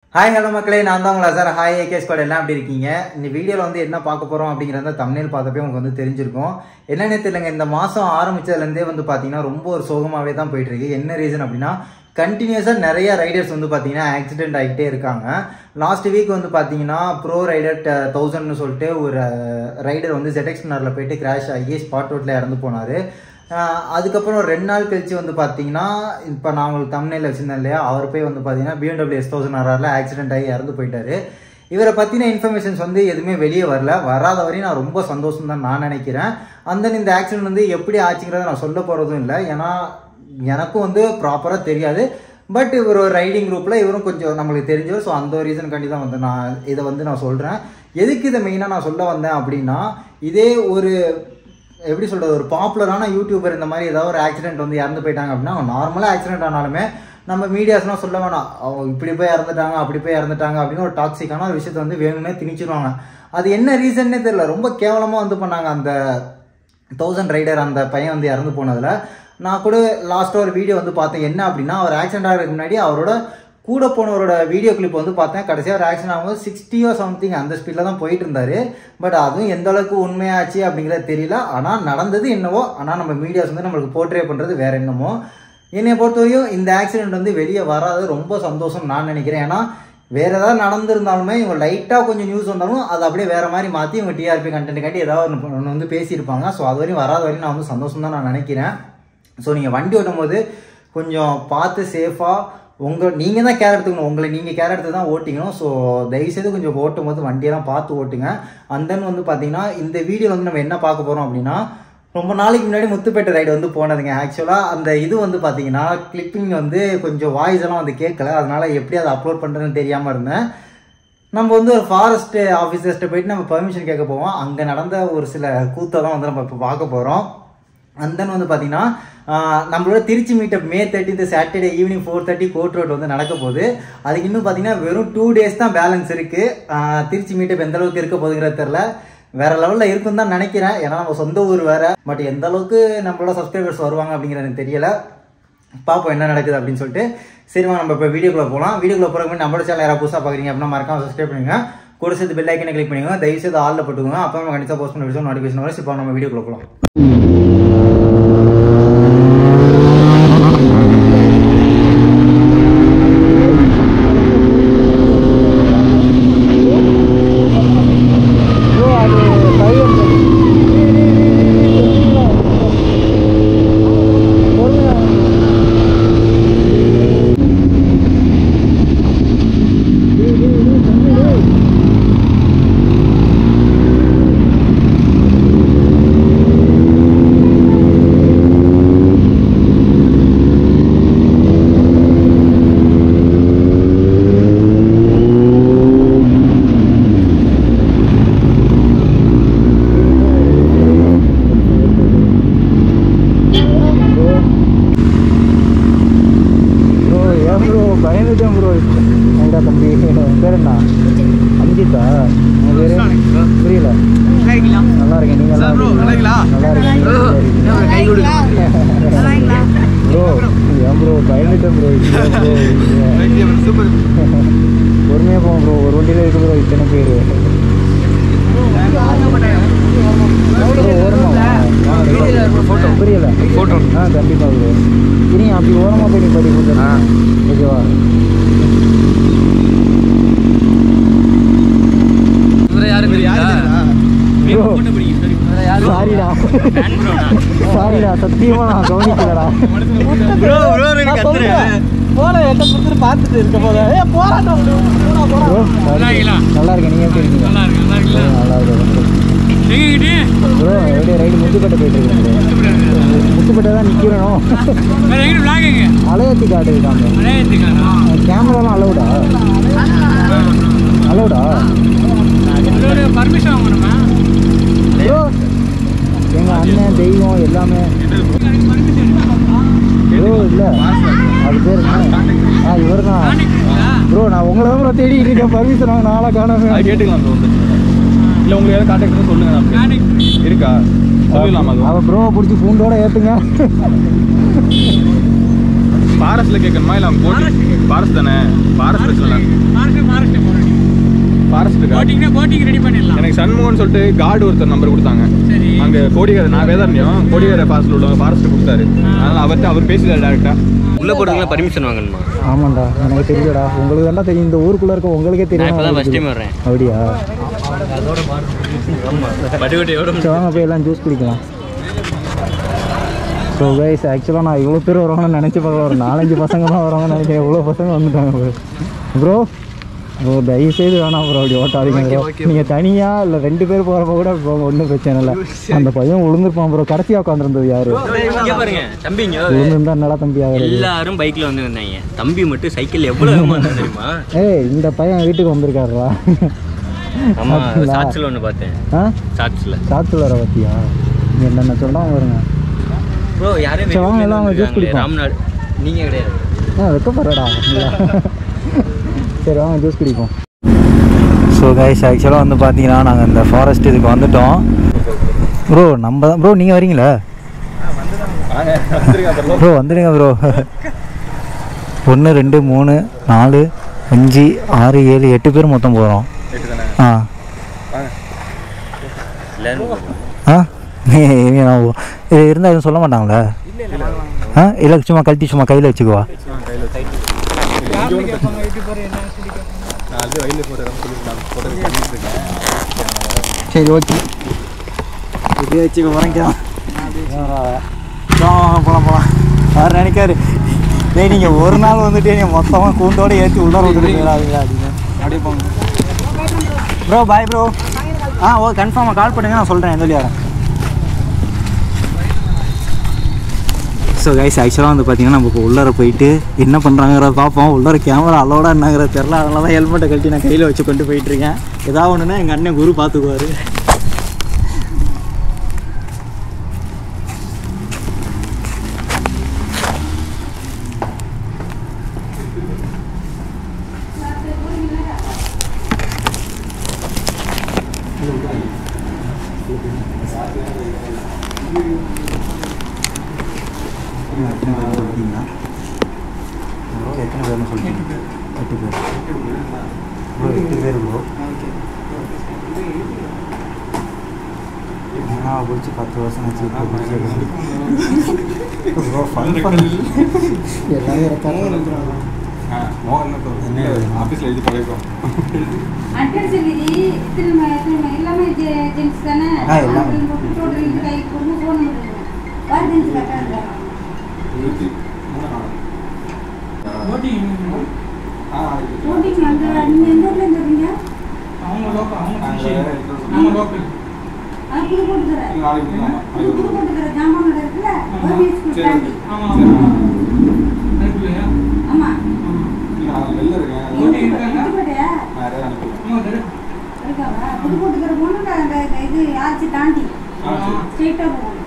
Hi hello மக்களே நான் தான் உங்களை சார் ஹாய் ஏகே ஸ்குவாட் எல்லாம் எப்படி இருக்கீங்க இந்த வீடியோவில் வந்து என்ன பார்க்க போகிறோம் அப்படிங்கிறத தமிழில் பார்த்தப்பே உங்களுக்கு வந்து தெரிஞ்சிருக்கும் என்னன்னே தெரியலங்க இந்த மாதம் ஆரம்பிச்சதுலேருந்தே வந்து பார்த்தீங்கன்னா ரொம்ப ஒரு சோகமாகவே தான் போயிட்டு இருக்கு என்ன ரீசன் அப்படின்னா கண்டினியூஸாக நிறைய ரைடர்ஸ் வந்து பார்த்தீங்கன்னா ஆக்சிடென்ட் ஆகிட்டே இருக்காங்க லாஸ்ட் வீக் வந்து பார்த்தீங்கன்னா ப்ரோ ரைடர் தௌசண்ட்னு சொல்லிட்டு ஒரு ரைடர் வந்து ஜெடெக்ஸ்னரில் போயிட்டு கிராஷ் ஆகி ஸ்பாட் ரோட்டில் இறந்து போனார் ஆஹ் அதுக்கப்புறம் ரெண்டு நாள் கழிச்சு வந்து பார்த்தீங்கன்னா இப்போ நான் உங்களுக்கு தமிழில் வச்சிருந்தேன் இல்லையா அவர் போய் வந்து பார்த்தீங்கன்னா பிஎம்டபிள்யூ எஸ் தௌசண்ட் ஆர்ஆரில் ஆக்சிடென்ட் ஆகி இறந்து போயிட்டாரு இவரை பற்றின இன்ஃபர்மேஷன்ஸ் வந்து எதுவுமே வெளியே வரல வராத வரையும் நான் ரொம்ப சந்தோஷம் தான் நான் நினைக்கிறேன் அந்த இந்த ஆக்சிடென்ட் வந்து எப்படி ஆச்சுங்கிறத நான் சொல்ல போகிறதும் இல்லை ஏன்னா எனக்கும் வந்து ப்ராப்பராக தெரியாது பட் இவர் ஒரு ரைடிங் குரூப்பில் இவரும் கொஞ்சம் நம்மளுக்கு தெரிஞ்சவர் ஸோ அந்த ஒரு ரீசனுக்காண்டி தான் வந்து நான் இதை வந்து நான் சொல்கிறேன் எதுக்கு இதை மெயினாக நான் சொல்ல வந்தேன் அப்படின்னா இதே ஒரு எப்படி சொல்கிறது ஒரு பாப்புலரான யூடியூபர் இந்த மாதிரி ஏதாவது ஒரு ஆக்சிடென்ட் வந்து இறந்து போயிட்டாங்க அப்படின்னா அவங்க நார்மலாக ஆக்சிடென்ட் ஆனாலுமே நம்ம மீடியாஸ்லாம் சொல்ல வேணாம் அவங்க இப்படி போய் இறந்துட்டாங்க அப்படி போய் இறந்துட்டாங்க அப்படின்னு ஒரு டாக்ஸிக்கான ஒரு விஷயத்தை வந்து வேணும்னே திணிச்சிருவாங்க அது என்ன ரீசன்னே தெரியல ரொம்ப கேவலமாக வந்து பண்ணாங்க அந்த தௌசண்ட் ரைடர் அந்த பையன் வந்து இறந்து போனதில் நான் கூட லாஸ்ட்டாக ஒரு வீடியோ வந்து பார்த்தேன் என்ன அப்படின்னா அவர் ஆக்சிடென்ட் ஆகிறதுக்கு முன்னாடி அவரோட கூட போனவரோட வீடியோ கிளிப் வந்து பார்த்தேன் கடைசியாக ஒரு ஆக்சிடென்ட் ஆகும்போது சிக்ஸ்டியோ சம்திங் அந்த ஸ்பீடில் தான் போயிட்டு இருந்தாரு பட் அதுவும் எந்த அளவுக்கு உண்மையாச்சு அப்படிங்கிறது தெரியல ஆனால் நடந்தது என்னவோ ஆனால் நம்ம மீடியாஸ் வந்து நம்மளுக்கு போர்ட்ரே பண்ணுறது வேற என்னமோ என்னை பொறுத்தவரையும் இந்த ஆக்சிடென்ட் வந்து வெளியே வராது ரொம்ப சந்தோஷம் நான் நினைக்கிறேன் ஏன்னா வேற ஏதாவது நடந்திருந்தாலுமே இவங்க லைட்டாக கொஞ்சம் நியூஸ் வந்தாலும் அதை அப்படியே வேற மாதிரி மாற்றி இவங்க டிஆர்பி கண்டென்ட் காட்டி ஏதாவது ஒன்று ஒன்று வந்து பேசியிருப்பாங்க ஸோ அது வரையும் வராத வரையும் நான் வந்து சந்தோஷம் தான் நான் நினைக்கிறேன் ஸோ நீங்கள் வண்டி ஓட்டும் போது கொஞ்சம் பார்த்து சேஃபாக உங்கள் நீங்கள் தான் கேர் எடுத்துக்கணும் உங்களை நீங்கள் கேர் எடுத்து தான் ஓட்டிக்கணும் ஸோ தயவுசெய்து கொஞ்சம் ஓட்டும் போது வண்டியெல்லாம் பார்த்து ஓட்டுங்க அண்ட் தென் வந்து பார்த்தீங்கன்னா இந்த வீடியோவில் வந்து நம்ம என்ன பார்க்க போகிறோம் அப்படின்னா ரொம்ப நாளைக்கு முன்னாடி முத்துப்பேட்டை ரைடு வந்து போனதுங்க ஆக்சுவலாக அந்த இது வந்து பார்த்தீங்கன்னா கிளிப்பிங் வந்து கொஞ்சம் வாய்ஸ் எல்லாம் வந்து கேட்கல அதனால எப்படி அதை அப்லோட் பண்ணுறதுன்னு தெரியாமல் இருந்தேன் நம்ம வந்து ஒரு ஃபாரஸ்ட் ஆஃபீஸர்ஸ்ட்டு போயிட்டு நம்ம பெர்மிஷன் கேட்க போவோம் அங்கே நடந்த ஒரு சில கூத்தை தான் வந்து நம்ம இப்போ பார்க்க போகிறோம் அண்ட் தென் வந்து பார்த்தீங்கன்னா ஆஹ் நம்மளோட Trichy meetup May thirteenth Saturday evening four thirty court road வந்து நடக்க போகுது அதுக்கு இன்னும் பார்த்தீங்கன்னா வெறும் டூ டேஸ் தான் பேலன்ஸ் இருக்கு ஆஹ் திருச்சி மீட்டப் எந்த அளவுக்கு இருக்க போகுதுங்கிறது தெரில வேற லெவலில் இருக்குன்னு தான் நினைக்கிறேன் ஏன்னா நம்ம சொந்த ஊர் வேற பட் எந்த அளவுக்கு நம்மளோட சப்ஸ்கிரைபர்ஸ் வருவாங்க அப்படிங்கிறது எனக்கு தெரியல பார்ப்போம் என்ன நடக்குது அப்படின்னு சொல்லிட்டு சரி வாங்க நம்ம இப்போ வீடியோக்குள்ள போகலாம் வீடியோக்குள்ள போகிறதுக்கு நம்மளோட சேனல் யாராவது புதுசாக பார்க்குறீங்க அப்படின்னா மறக்காம சப்ஸ்கிரைப் பண்ணுங்க கூட சேர்த்து பெல் ஐக்கனை கிளிக் பண்ணுங்க தயவு செய்து ஆளில் போட்டுக்கோங்க அப்போ நம்ம கண்டிப்பாக போஸ்ட் பண்ண விஷயம் நோட்டிஃபிகேஷன் வரும் இப்போ நம்ம வீடியோக்குள்ள போகலாம் ப்ரோ ஏன் ப்ரோ பயந்துட்டேன் ப்ரோ ஐடா தம்பி பேர் என்ன அஞ்சித்தா உங்க பேரு புரியல நல்லா இருக்கேன் நீங்க நல்லா இருக்கீங்களா? நல்லா இருக்கேன் ப்ரோ ஏன் ப்ரோ பயந்துட்டேன் ப்ரோ பொறுமையாக போங்க ப்ரோ ஒரு வண்டியில் இருக்கு ப்ரோ இத்தனை பேர் புரியல Photo. ஆ கண்டிப்பாக ப்ரோ இருங்க அப்படி ஓரமாக போய் நீ படி கொடுத்துறேன் ஓகேவா ப்ரோ சாரிடா சாரிடா சத்தியமா நான் கவனிக்கலடா ப்ரோ நல்லா இருக்கேன் நீங்க எப்படி இருக்கீங்க நல்லா இருக்கேன் ப்ரோ எப்படியே ரைடு முத்துப்பேட்டை போயிட்டு இருக்கேன் bro. முத்துப்பேட்டை தான் நிற்கிறோம் அலையாத்தி காட்டு இருக்காங்க கேமராலாம் அலௌடா அலௌடா பர்மிஷன் வாங்கணுமா ப்ரோ எங்கள் அண்ணன் தெய்வம் எல்லாமே ப்ரோ இல்லை அது பேர் என்ன ஆ இவர் தான் ப்ரோ நான் உங்களை தான் ப்ரோ தேடிட்டு இருக்கேன் பர்மிஷன் வாங்க நாளாக காணாம அது கேட்டுக்கலாம் ப்ரோ வந்து இல்லை உங்களுக்கு ஏதாவது கான்டாக்ட் சொல்லுங்க நான் இருக்கா சொல்லிடலாமா அது அவன் ப்ரோவை பிடிச்சி பூண்டோட ஏற்றுங்க ஃபாரஸ்ட்ல கேட்கணுமா இல்லை போட்டு ஃபாரஸ்ட் தானே ஃபாரஸ்ட் பிரச்சனை இல்லை இருக்கா போட்டிங்னா போட்டிங் ரெடி பண்ணிடலாம் எனக்கு சண்முகம்னு சொல்லிட்டு கார்டு ஒருத்தர் நம்பர் கொடுத்தாங்க சரி அங்க கோடிகரை நான் வேதாரண்யம் கோடிகரை ஃபாரஸ்ட்ல உள்ளவங்க ஃபாரஸ்ட் கொடுத்தாரு அதனால அவர்கிட்ட அவர் பேசிட்டார் டேரக்டா உள்ள போறதுக்குலாம் பர்மிஷன் வாங்கணுமா ஆமாண்டா எனக்கு தெரியலடா உங்களுக்கு தாண்டா தெரியும் இந்த ஊருக்குள்ள இருக்க உங்களுக்கே நான் இப்போ தான் ஃபஸ்ட் தெரியும் டைம் வர்றேன் அப்படியா பட்டுக்கோட்டையோட சரி வாங்க போய் எல்லாம் ஜூஸ் குடிக்கலாம் ஸோ கைஸ் ஆக்சுவலாக நான் இவ்வளோ பேர் வருவாங்கன்னு நினச்சி பார்க்கல ஒரு நாலஞ்சு பசங்க தான் வருவாங்கன்னு நினைக்கிறேன் இவ்வளோ பசங்க வந்துட்டாங்க ப்ரோ ப்ரோ தயவு செய்து வேணாம் ப்ரோ அப்படி ஓட்டாதீங்க ப்ரோ நீங்கள் தனியாக இல்லை ரெண்டு பேர் போகிறப்ப கூட போங்க ஒன்றும் பிரச்சனை இல்லை அந்த பையன் விழுந்திருப்பான் ப்ரோ கடைசியாக உட்காந்துருந்தது யார் இங்க பாருங்க தம்பிங்க விழுந்திருந்தா என்னடா தம்பி ஆகுது எல்லாரும் பைக்ல வந்து வந்தாங்க தம்பி மட்டும் சைக்கிள் எவ்வளவு வேகமா இருந்தா தெரியுமா ஏய் இந்த பையன் வீட்டுக்கு வந்திருக்காருடா ஆமா அப்படிங்களா? ஷார்ட்ஸ்ல ஒன்று பார்த்தேன் ஆ ஷார்ட்ஸ்ல சாப்பிட்டு வர பத்தியா இங்கே என்னென்ன சொல்கிறான் வருங்க ப்ரோ யாரும் சரி, வாங்க, எல்லாம் வாங்க, juice குடிப்போம். ராம்நாடு நீங்க கிடையாது ஆ வெக்கப்படுறடா சரி வாங்க ஜூஸ் குடிப்போம் ஸோ கைஸ் ஆக்சுவலாக வந்து பார்த்தீங்கன்னா நாங்கள் இந்த ஃபாரஸ்ட் இதுக்கு வந்துட்டோம் ப்ரோ நம்ம தான் ப்ரோ நீங்கள் வரீங்களா ப்ரோ வந்துடுங்க ப்ரோ ஒன்று ரெண்டு மூணு நாலு அஞ்சு ஆறு ஏழு எட்டு பேர் மொத்தம் போகிறோம் ஆ எல்லாரும் ஆ நீ- நான் ஓ- இது இருந்தால் எதுவும் சொல்ல மாட்டாங்களா ஆ இல்லை சும்மா கழட்டி சும்மா கையில் வச்சுக்குவா நான் வயலில் போட்டு சொல்லிருக்கேன் போட்டு சரி ஓகே இப்படியே வச்சுக்க உரைக்கலாம் போகலாம் போகலாம் அவர் நினைக்காரு டேய் நீங்கள் ஒரு நாள் வந்துட்டு நீங்கள் மொத்தமாக கூண்டோட ஏற்றி உள்ளார விட்டுருக்கீங்களா அப்படின்னு அப்படியே போங்க ப்ரோ பாய் ப்ரோ ஆ ஓ கன்ஃபார்மாக கால் பண்ணுங்க நான் சொல்கிறேன் எந்த வழியாக ஸோ கைஸ் ஆக்சுவலாக வந்து பார்த்தீங்கன்னா நம்ம இப்போ உள்ளார போயிட்டு என்ன பண்ணுறாங்கிறத பார்ப்போம் உள்ளார கேமரா அலோட என்னங்கிறத தெரில அதனால தான் ஹெல்மெட்டை கழட்டி நான் கையில் வச்சு கொண்டு போயிட்டுருக்கேன் ஏதாவது ஒன்றுனா எங்கள் அண்ணன் குரு பார்த்துக்குவார் எத்தனை பேர் சொல்லிட்டீங்களா ப்ரோ எத்தனை பேர்னு சொல்லிட்டீங்க எட்டு பேர் ப்ரோ எட்டு பேர் ப்ரோ நான் பிடிச்சி பத்து வருஷம் ஆச்சு இப்போ பிடிச்சி ப்ரோ ஃபன் பண்ணி எல்லாமே ரெக்கார்ட் ஆஃபீஸில் எழுதி பழகிக்கோம் அட்ரஸ் எழுதி இத்தனை ம- இத்தனை ம- எல்லாமே ஜெ- ஜென்ஸ் தானே ஆ, எல்லாமே. ஆண்கள் மட்டும் டோட்டல் இது கை கொண்டு ஃபோன் பண்ணுங்க வார் ஜென்ஸ் கரெக்டாக இருபத்தி மூணு நாள் போட்டிங் ஆ ஓட்டிங் வந்து நீங்கள் எந்த ஊர்ல இருந்து வரீங்க அவங்க லோக்கல் அவங்க நாங்க ஃபிஷிங் இருக்கிற நம்ம லோக்கல் அது புது போட்டுக்கிற நாளைக்கு போகலாம். புது புது போட்டுக்கிற ஜாமான் இருக்குல்ல கவர்மெண்ட் ஸ்கூல் சரி. தாண்டி ஆமா சரி. ஆமா அதுக்குள்ளயா ஆமாம் ஆமா நான் வெளில இருக்கேன் ஓட்டி இருக்காங்க புதுக்கோட்டையா நான் யாரையும் அனுப்புவேன் ஆமா தரு இருக்காவா புது போட்டுக்கிற போகணும் அந்த இது ஆச்சு தாண்டி ஆ சரி ஸ்ட்ரெயிட்டாக போகணும்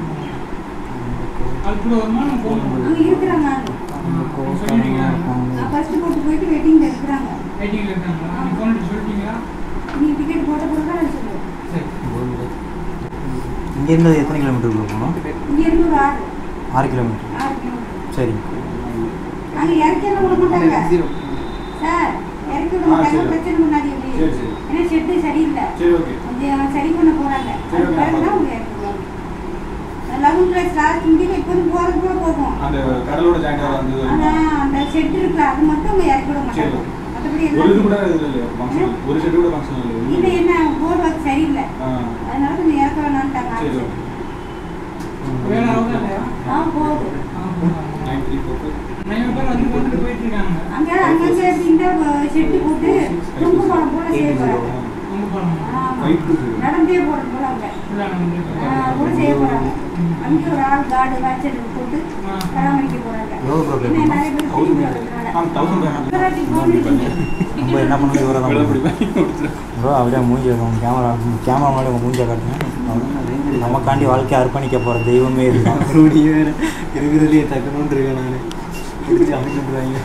அது கூட வருமா நம்ம போகணும் அங்கே இருக்கிறாங்க ஆளு சொல்லிட்டீங்க நான் ஃபஸ்ட்டு போட்டு போயிட்டு வெயிட்டிங்கில் இருக்கிறாங்க வெயிட்டிங்ல இருக்காங்களா நீங்க ஃபோன் அடிச்சு சொல்லிட்டீங்களா நீ டிக்கெட் போட்ட பிறகு தான் நான் சொல்லுவேன் சரி இங்கேருந்து எத்தனை கிலோமீட்டருக்குள்ள போகணும் இங்கேருந்து ஒரு ஆறு ஆறு கிலோமீட்டர் ஆறு கிலோமீட்டர் சரி அங்கே இறக்கலாம் விட மாட்டாங்க சார் இறக்கி விட ஆ, மாட்டாங்க சரி. பிரச்சனை முன்னாடி எப்படி சரி, சரி. ஏன்னா ஷெட்டு சரியில்லை சரி ஓகே கொஞ்சம் சரி பண்ண போகிறாங்க சரி, அது ஓகே, பிறகு தான் அவங்க இறக்குவாங்க லெவன் ப்ளஸ் லாஸ்ட் முடியல இப்போது போகிறது கூட போகும் அந்த கடலோட ஜாயிண்ட் வந்தது ஆனால் அந்த ஷெட் இருக்குல்ல அது மட்டும் அவங்க இறக்கி விட சரி. மாட்டாங்க மற்றபடி ஒரு இது கூட எல்லாம் இது இல்லையா ஃபங்க்ஷன் ஒரு செட்டு கூட ஃபங்க்ஷன் இல்லை இல்லை என்ன போர்டு ஒர்க் சரியில்லை ஆ அதனால கொஞ்சம் இறக்க வேணான்ட்டாங்க சரி ஆஃபீஸர். ஓகே வேலை ஆகுதா இல்லையா ஆ போகுது ஆ போகலாம் நைன் த்ரீ ஃபோர் நிறைய பேர் வந்து வந்துட்டு போயிட்டு இருக்காங்க அங்க அங்கங்க எப்படின்னா ஷெட்டு போட்டு தொங்கு படம் போல செய்ய போறாங்க உங்க போகணும் ஆமா. ஃபைவ் டூ ஜீரோ நடந்தே போறது போல அவங்க இல்லை நம்ம ஆ, கூட செய்ய போறாங்க அங்கே ஒரு ஆள் கார்டு வாட்சர் போட்டு ஆ. பராமரிக்க போறாங்க எவ்வளோ ப்ரோ ஏன்னா நிறைய பேர் தௌசண்ட் திரும்பி வர்றதுனால. ஆ தௌசண்ட் அப்புறம் phone அடிச்சு நம்ம என்ன பண்ணணும் இவரை தான் வெள்ளை பண்ணணும். பிடிப்பேன் ப்ரோ அப்படியே மூஞ்சி உங்கள் கேமரா கேமரா முன்னாடி உங்கள் மூஞ்சியை காட்டுங்க நமக்காண்டி வாழ்க்கையை அர்ப்பணிக்க போகிற தெய்வமே இதுதான் மறுபடியும் வேறு இருக்கிறதுலேயே தக்கணும்னு இருக்கேன் நான் எப்படி அமைக்கின்றாங்க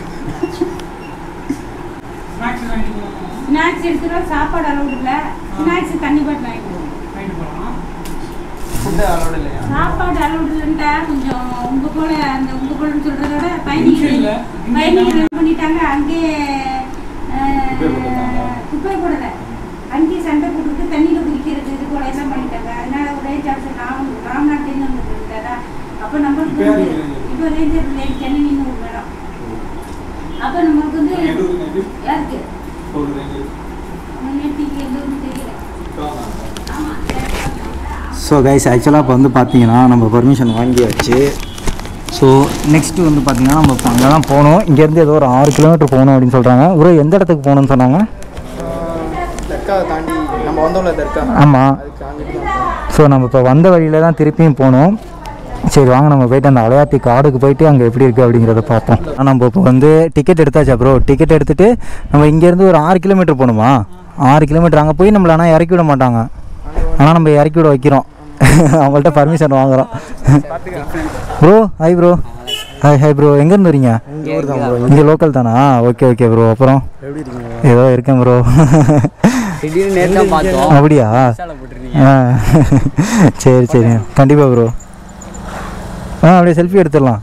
ஸ்நாக்ஸ் வாங்கிட்டு போகலாம் ஸ்நாக்ஸ் எடுத்துருவோம் சாப்பாடு அளவு இல்லை ஸ்நாக்ஸ் தண்ணி பாட்டில் வாங்கிக்குவோம் வாங்கிட்டு போகலாம் ஃபுட்டு அலோடு இல்லையா சாப்பாடு அளவு இல்லைன்ட்டா கொஞ்சம் உங்க போல அந்த உங்க போலன்னு சொல்றத விட இல்ல, பயணிகள் இங்க பயணிகள் என்ன பண்ணிட்டாங்க அங்கேயே குப்பையை போட்டுட்டாங்க. குப்பை போடல அங்கேயே சண்டை போட்டுட்டு தண்ணியில் குதிக்கிறது இது போல எல்லாம் பண்ணிட்டாங்க அதனால ஒரு ரேஞ்ச் ஆஃபீஸர் ராம் ராம்நாட்லேருந்து வந்துட்டு இருந்தாரா அப்போ நம்மளுக்கு இப்ப யாரு வந்து இருக்கிறாங்க? இப்போ ரேஞ்சர் லேடி ஜனனின்னு ஒரு மேடம் அப்போ நம்மளுக்கு வந்து யாருக்கு நேற்றுக்கு எதுவும் தெரியல ஆமாம் ஸோ கைஸ் ஆக்சுவலாக இப்போ வந்து பார்த்தீங்கன்னா நம்ம பர்மிஷன் வாங்கியாச்சு ஸோ நெக்ஸ்ட்டு வந்து பார்த்தீங்கன்னா நம்ம இப்போ அங்கே தான் போகணும் இங்கேருந்து ஏதோ ஒரு ஆறு கிலோமீட்டர் போகணும் அப்படின்னு சொல்கிறாங்க ஒரு எந்த இடத்துக்கு போகணும்னு சொன்னாங்க தர்கா தாண்டி நம்ம வந்தோம்ல தர்கா ஆமாம் ஸோ நம்ம இப்போ வந்த வழியில தான் திருப்பியும் போகணும் சரி வாங்க நம்ம போயிட்டு அந்த அலையாத்தி காடுக்கு போயிட்டு அங்கே எப்படி இருக்குது அப்படிங்கிறத பார்ப்போம் ஆனா, நம்ம இப்போ வந்து டிக்கெட் எடுத்தாச்சா ப்ரோ டிக்கெட் எடுத்துட்டு நம்ம இங்கேருந்து ஒரு ஆறு கிலோமீட்டர் போகணுமா ஆறு கிலோமீட்டர் அங்கே போய் நம்மள ஆனால் இறக்கி விட மாட்டாங்க ஆனால் நம்ம இறக்கி விட வைக்கிறோம் அவங்கள்ட்ட பர்மிஷன் வாங்குறோம் bro hi bro hi hi bro எங்கேருந்து வரீங்க இங்கே லோக்கல் தானா ஓகே ஓகே ப்ரோ அப்புறம் ஏதோ இருக்கேன் ப்ரோ திடீர்னு நேற்று பார்த்தோம் அப்படியா ஆ சரி சரி கண்டிப்பாக ப்ரோ ஆ அப்படியே செல்ஃபி எடுத்துடலாம்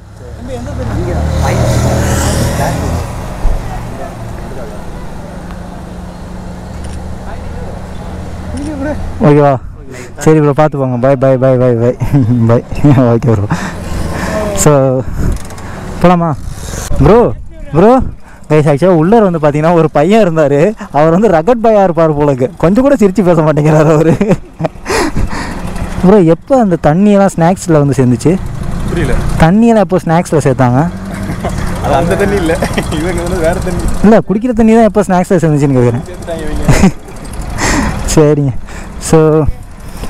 ஓகேவா சரி ப்ரோ பார்த்து போங்க bye bye bye bye bye bye okay bro so போகலாமா ப்ரோ ப்ரோ கைஸ் ஆக்சுவலாக உள்ளர் வந்து பார்த்தீங்கன்னா ஒரு பையன் இருந்தார் அவர் வந்து ரகட் பையாக இருப்பார் போலக்கு கொஞ்சம் கூட சிரித்து பேச மாட்டேங்கிறார் அவர் ப்ரோ எப்போ அந்த தண்ணியெல்லாம் ஸ்நாக்ஸில் வந்து சேர்ந்துச்சு புரியல தண்ணியெல்லாம் எப்போ ஸ்நாக்ஸில் சேர்த்தாங்க அது அந்த தண்ணி இல்லை இவங்க வந்து வேற தண்ணி இல்லை குடிக்கிற தண்ணி தான் எப்போ ஸ்நாக்ஸில் சேர்ந்துச்சுன்னு கேட்குறேன் சேர்த்துட்டாங்க இவங்க சரிங்க ஸோ